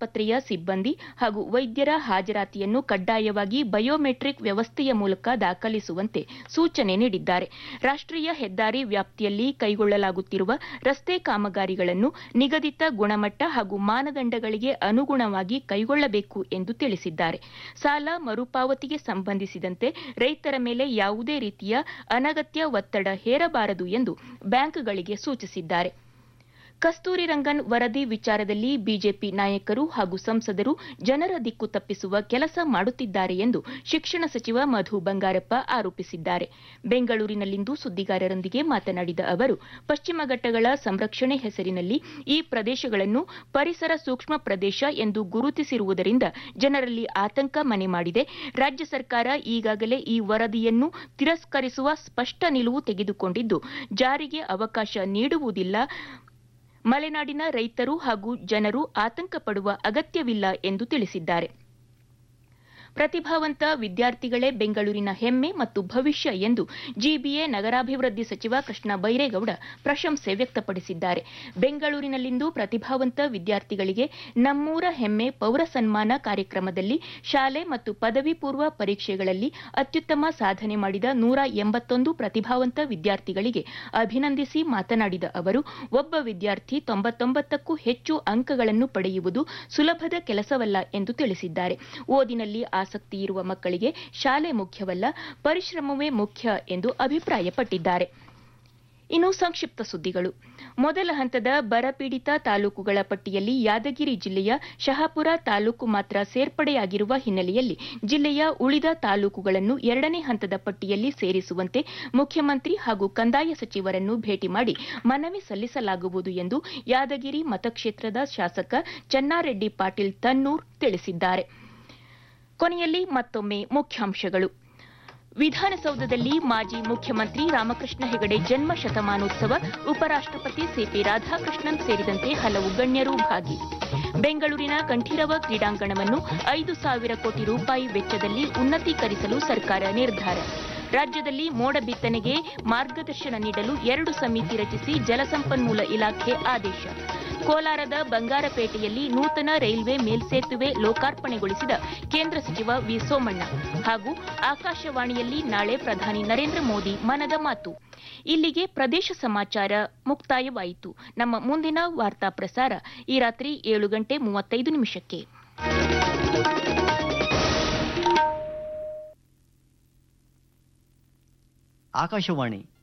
ಆಸ್ಪತ್ರೆಯ ಸಿಬ್ಬಂದಿ ಹಾಗೂ ವೈದ್ಯರ ಹಾಜರಾತಿಯನ್ನು ಕಡ್ಡಾಯವಾಗಿ ಬಯೋಮೆಟ್ರಿಕ್ ವ್ಯವಸ್ಥೆಯ ಮೂಲಕ ದಾಖಲಿಸುವಂತೆ ಸೂಚನೆ ನೀಡಿದ್ದಾರೆ ರಾಷ್ಟ್ರೀಯ ಹೆದ್ದಾರಿ ವ್ಯಾಪ್ತಿಯಲ್ಲಿ ಕೈಗೊಳ್ಳಲಾಗುತ್ತಿರುವ ರಸ್ತೆ ಕಾಮಗಾರಿಗಳನ್ನು ನಿಗದಿತ ಗುಣಮಟ್ಟ ಹಾಗೂ ಮಾನದಂಡಗಳಿಗೆ ಅನುಗುಣವಾಗಿ ಕೈಗೊಳ್ಳಬೇಕು ಎಂದು ತಿಳಿಸಿದ್ದಾರೆ ಸಾಲ ಮರುಪಾವತಿಗೆ ಸಂಬಂಧಿಸಿದಂತೆ ರೈತರ ಮೇಲೆ ಯಾವುದೇ ರೀತಿಯ ಅನಗತ್ಯ ಒತ್ತಡ ಹೇರಬಾರದು ಎಂದು ಬ್ಯಾಂಕ್ಗಳಿಗೆ ಸೂಚಿಸಿದ್ದಾರೆ ಕಸ್ತೂರಿ ರಂಗನ್ ವರದಿ ವಿಚಾರದಲ್ಲಿ ಬಿಜೆಪಿ ನಾಯಕರು ಹಾಗೂ ಸಂಸದರು ಜನರ ದಿಕ್ಕು ತಪ್ಪಿಸುವ ಕೆಲಸ ಮಾಡುತ್ತಿದ್ದಾರೆ ಎಂದು ಶಿಕ್ಷಣ ಸಚಿವ ಮಧು ಬಂಗಾರಪ್ಪ ಆರೋಪಿಸಿದ್ದಾರೆ ಬೆಂಗಳೂರಿನಲ್ಲಿಂದು ಸುದ್ದಿಗಾರರೊಂದಿಗೆ ಮಾತನಾಡಿದ ಅವರು ಪಶ್ಚಿಮ ಘಟ್ಟಗಳ ಸಂರಕ್ಷಣೆ ಹೆಸರಿನಲ್ಲಿ ಈ ಪ್ರದೇಶಗಳನ್ನು ಪರಿಸರ ಸೂಕ್ಷ್ಮ ಪ್ರದೇಶ ಎಂದು ಗುರುತಿಸಿರುವುದರಿಂದ ಜನರಲ್ಲಿ ಆತಂಕ ಮನೆ ಮಾಡಿದೆ ರಾಜ್ಯ ಸರ್ಕಾರ ಈಗಾಗಲೇ ಈ ವರದಿಯನ್ನು ತಿರಸ್ಕರಿಸುವ ಸ್ಪಷ್ಟ ನಿಲುವು ತೆಗೆದುಕೊಂಡಿದ್ದು ಜಾರಿಗೆ ಅವಕಾಶ ನೀಡುವುದಿಲ್ಲ ಮಲೆನಾಡಿನ ರೈತರು ಹಾಗೂ ಜನರು ಆತಂಕ ಪಡುವ ಅಗತ್ಯವಿಲ್ಲ ಎಂದು ತಿಳಿಸಿದ್ದಾರೆ ಪ್ರತಿಭಾವಂತ ವಿದ್ಯಾರ್ಥಿಗಳೇ ಬೆಂಗಳೂರಿನ ಹೆಮ್ಮೆ ಮತ್ತು ಭವಿಷ್ಯ ಎಂದು ಜಿಬಿಎ ನಗರಾಭಿವೃದ್ಧಿ ಸಚಿವ ಕೃಷ್ಣ ಬೈರೇಗೌಡ ಪ್ರಶಂಸೆ ವ್ಯಕ್ತಪಡಿಸಿದ್ದಾರೆ ಬೆಂಗಳೂರಿನಲ್ಲಿಂದು ಪ್ರತಿಭಾವಂತ ವಿದ್ಯಾರ್ಥಿಗಳಿಗೆ ನಮ್ಮೂರ ಹೆಮ್ಮೆ ಪೌರ ಸನ್ಮಾನ ಕಾರ್ಯಕ್ರಮದಲ್ಲಿ ಶಾಲೆ ಮತ್ತು ಪದವಿ ಪೂರ್ವ ಪರೀಕ್ಷೆಗಳಲ್ಲಿ ಅತ್ಯುತ್ತಮ ಸಾಧನೆ ಮಾಡಿದ ನೂರ ಎಂಬತ್ತೊಂದು ಪ್ರತಿಭಾವಂತ ವಿದ್ಯಾರ್ಥಿಗಳಿಗೆ ಅಭಿನಂದಿಸಿ ಮಾತನಾಡಿದ ಅವರು ಒಬ್ಬ ವಿದ್ಯಾರ್ಥಿ ತೊಂಬತ್ತೊಂಬತ್ತಕ್ಕೂ ಹೆಚ್ಚು ಅಂಕಗಳನ್ನು ಪಡೆಯುವುದು ಸುಲಭದ ಕೆಲಸವಲ್ಲ ಎಂದು ತಿಳಿಸಿದ್ದಾರೆ ಓದಿನಲ್ಲಿ ಆಸಕ್ತಿ ಇರುವ ಮಕ್ಕಳಿಗೆ ಶಾಲೆ ಮುಖ್ಯವಲ್ಲ ಪರಿಶ್ರಮವೇ ಮುಖ್ಯ ಎಂದು ಅಭಿಪ್ರಾಯಪಟ್ಟಿದ್ದಾರೆ ಇನ್ನು ಸಂಕ್ಷಿಪ್ತ ಸುದ್ದಿಗಳು ಮೊದಲ ಹಂತದ ಬರಪೀಡಿತ ತಾಲೂಕುಗಳ ಪಟ್ಟಿಯಲ್ಲಿ ಯಾದಗಿರಿ ಜಿಲ್ಲೆಯ ಶಹಾಪುರ ತಾಲೂಕು ಮಾತ್ರ ಸೇರ್ಪಡೆಯಾಗಿರುವ ಹಿನ್ನೆಲೆಯಲ್ಲಿ ಜಿಲ್ಲೆಯ ಉಳಿದ ತಾಲೂಕುಗಳನ್ನು ಎರಡನೇ ಹಂತದ ಪಟ್ಟಿಯಲ್ಲಿ ಸೇರಿಸುವಂತೆ ಮುಖ್ಯಮಂತ್ರಿ ಹಾಗೂ ಕಂದಾಯ ಸಚಿವರನ್ನು ಭೇಟಿ ಮಾಡಿ ಮನವಿ ಸಲ್ಲಿಸಲಾಗುವುದು ಎಂದು ಯಾದಗಿರಿ ಮತಕ್ಷೇತ್ರದ ಶಾಸಕ ಚನ್ನಾರೆಡ್ಡಿ ಪಾಟೀಲ್ ತನ್ನೂರ್ ತಿಳಿಸಿದ್ದಾರೆ ಕೊನೆಯಲ್ಲಿ ಮತ್ತೊಮ್ಮೆ ಮುಖ್ಯಾಂಶಗಳು ವಿಧಾನಸೌಧದಲ್ಲಿ ಮಾಜಿ ಮುಖ್ಯಮಂತ್ರಿ ರಾಮಕೃಷ್ಣ ಹೆಗಡೆ ಜನ್ಮ ಶತಮಾನೋತ್ಸವ ಉಪರಾಷ್ಟಪತಿ ಸಿಪಿ ರಾಧಾಕೃಷ್ಣನ್ ಸೇರಿದಂತೆ ಹಲವು ಗಣ್ಯರು ಭಾಗಿ ಬೆಂಗಳೂರಿನ ಕಂಠೀರವ ಕ್ರೀಡಾಂಗಣವನ್ನು ಐದು ಸಾವಿರ ಕೋಟಿ ರೂಪಾಯಿ ವೆಚ್ಚದಲ್ಲಿ ಉನ್ನತೀಕರಿಸಲು ಸರ್ಕಾರ ನಿರ್ಧಾರ ರಾಜ್ಯದಲ್ಲಿ ಮೋಡ ಬಿತ್ತನೆಗೆ ಮಾರ್ಗದರ್ಶನ ನೀಡಲು ಎರಡು ಸಮಿತಿ ರಚಿಸಿ ಜಲಸಂಪನ್ಮೂಲ ಇಲಾಖೆ ಆದೇಶ ಕೋಲಾರದ ಬಂಗಾರಪೇಟೆಯಲ್ಲಿ ನೂತನ ರೈಲ್ವೆ ಮೇಲ್ಸೇತುವೆ ಲೋಕಾರ್ಪಣೆಗೊಳಿಸಿದ ಕೇಂದ್ರ ಸಚಿವ ವಿ ಸೋಮಣ್ಣ ಹಾಗೂ ಆಕಾಶವಾಣಿಯಲ್ಲಿ ನಾಳೆ ಪ್ರಧಾನಿ ನರೇಂದ್ರ ಮೋದಿ ಮನದ ಮಾತು ಇಲ್ಲಿಗೆ ಪ್ರದೇಶ ಸಮಾಚಾರ ಮುಕ್ತಾಯವಾಯಿತು ನಮ್ಮ ಮುಂದಿನ ವಾರ್ತಾ ಪ್ರಸಾರ ಈ ರಾತ್ರಿ ಏಳು ಗಂಟೆ ಮೂವತ್ತೈದು ನಿಮಿಷಕ್ಕೆ ಆಕಾಶವಾಣಿ